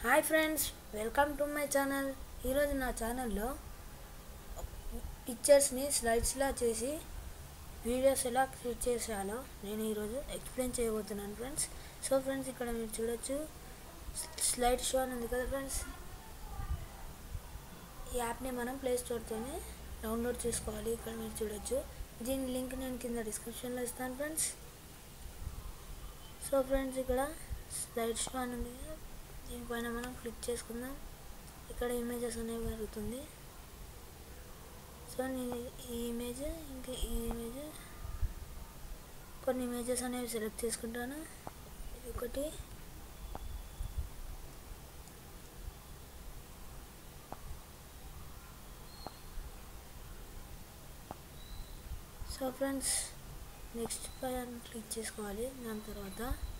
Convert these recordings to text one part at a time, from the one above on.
Hi friends welcome to my channel ఈరోజు నా ఛానల్లో పిక్చర్స్ని స్లైడ్స్లా చేసి వీడియోస్ ఎలా క్రియేట్ చేసాలో నేను ఈరోజు ఎక్స్ప్లెయిన్ చేయబోతున్నాను ఫ్రెండ్స్ సో ఫ్రెండ్స్ ఇక్కడ మీరు చూడొచ్చు స్లైడ్ షో అని ఉంది కదా ఫ్రెండ్స్ ఈ యాప్ని మనం ప్లే స్టోర్తోనే డౌన్లోడ్ చేసుకోవాలి ఇక్కడ మీరు చూడొచ్చు దీని లింక్ నేను కింద డిస్క్రిప్షన్లో ఇస్తాను ఫ్రెండ్స్ సో ఫ్రెండ్స్ ఇక్కడ స్లైడ్ షో అని ఉంది కదా, దీనిపైన మనం క్లిక్ చేసుకుందాం ఇక్కడ ఇమేజెస్ అనేవి జరుగుతుంది సో నేను ఈ ఇమేజ్ ఇంకా ఈ ఇమేజ్ కొన్ని ఇమేజెస్ అనేవి సెలెక్ట్ చేసుకుంటాను ఇది ఒకటి సో ఫ్రెండ్స్ నెక్స్ట్ పైన క్లిక్ చేసుకోవాలి దాని తర్వాత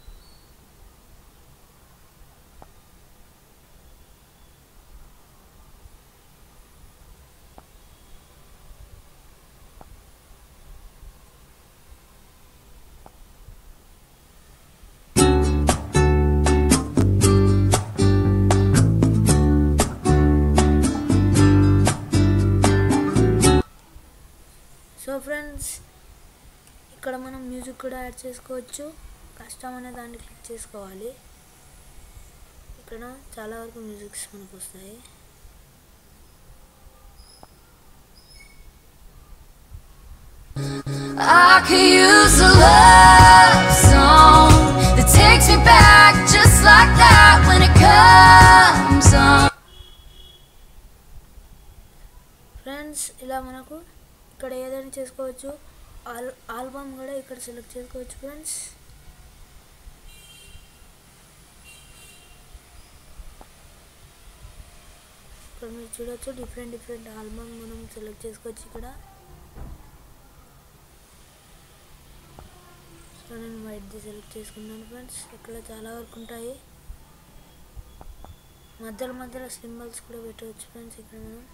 సో ఫ్రెండ్స్ ఇక్కడ మనం మ్యూజిక్ కూడా యాడ్ చేసుకోవచ్చు కష్టం అనే దాన్ని క్లిక్ చేసుకోవాలి ఇక్కడ చాలా వరకు మ్యూజిక్స్ మనకు వస్తాయి I could use a love song that takes me back just like that when it comes on. Friends ఇలా మనకు ఇక్కడ ఏదైనా చేసుకోవచ్చు ఆల్ ఆల్బమ్ కూడా ఇక్కడ సెలెక్ట్ చేసుకోవచ్చు ఫ్రెండ్స్ ఇక్కడ మీరు చూడొచ్చు డిఫరెంట్ డిఫరెంట్ ఆల్బమ్ మనం సెలెక్ట్ చేసుకోవచ్చు ఇక్కడ సో నేను వైట్ది సెలెక్ట్ చేసుకున్నాను ఫ్రెండ్స్ ఇక్కడ చాలా వరకు ఉంటాయి మధ్యలో మధ్యలో సింబల్స్ కూడా పెట్టవచ్చు ఫ్రెండ్స్ ఇక్కడ మనం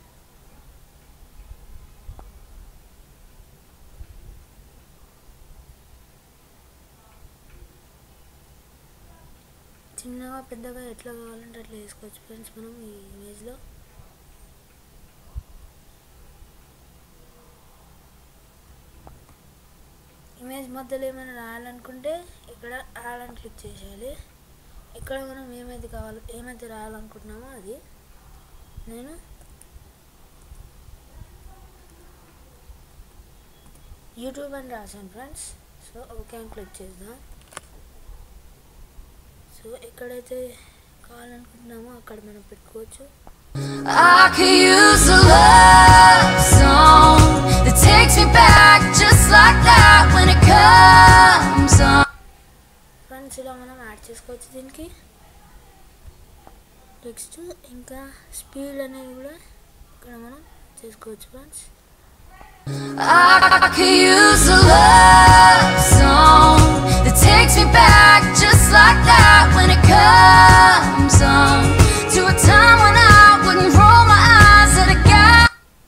చిన్నగా పెద్దగా ఎట్లా కావాలంటే అట్లా వేసుకోవచ్చు ఫ్రెండ్స్ మనం ఈ ఇమేజ్లో ఇమేజ్ మధ్యలో ఏమైనా రాయాలనుకుంటే ఇక్కడ యాడ్ అని క్లిక్ చేసేయాలి ఇక్కడ మనం ఏమైతే కావాలో ఏమైతే రాయాలనుకుంటున్నామో అది నేను యూట్యూబ్ అని రాశాను ఫ్రెండ్స్ సో ఓకే అని క్లిక్ చేద్దాం సో ఎక్కడైతే కావాలనుకుంటున్నామో అక్కడ మనం పెట్టుకోవచ్చు I could use a love song that takes me back just like that when it comes on. Friends ఇలా మనం యాడ్ చేసుకోవచ్చు దీనికి నెక్స్ట్ ఇంకా స్పీడ్ అనేది కూడా ఇక్కడ మనం చేసుకోవచ్చు friends I could use a love song that takes me back just like that when it comes on to a time when I wouldn't roll my eyes at a guy.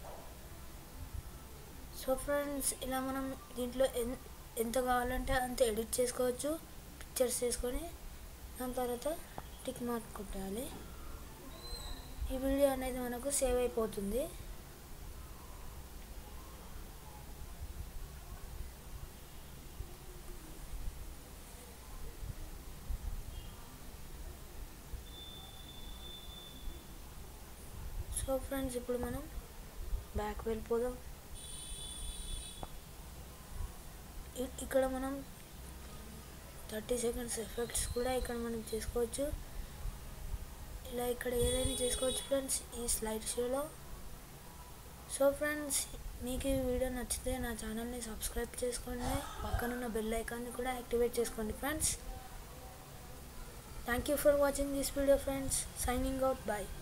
So friends ఇలా మనం దీంట్లో ఎన్ ఎంత కావాలంటే అంత edit చేసుకోవచ్చు pictures చేసుకొని దాని తర్వాత టిక్ మార్క్ కొట్టాలి ఈ వీడియో అనేది మనకు సేవ్ అయిపోతుంది సో ఫ్రెండ్స్ ఇప్పుడు మనం బ్యాక్ వెళ్ళిపోదాం ఇ- ఇక్కడ మనం థర్టీ సెకండ్స్ ఎఫెక్ట్స్ కూడా ఇక్కడ మనం చేసుకోవచ్చు ఇలా ఇక్కడ ఏదైనా చేసుకోవచ్చు ఫ్రెండ్స్ ఈ స్లైడ్ షోలో సో ఫ్రెండ్స్ మీకు ఈ వీడియో నచ్చితే నా ఛానల్ని సబ్స్క్రైబ్ చేసుకోండి పక్కనున్న బెల్ ఐకాన్ని కూడా యాక్టివేట్ చేసుకోండి friends thank you for watching this video friends signing out bye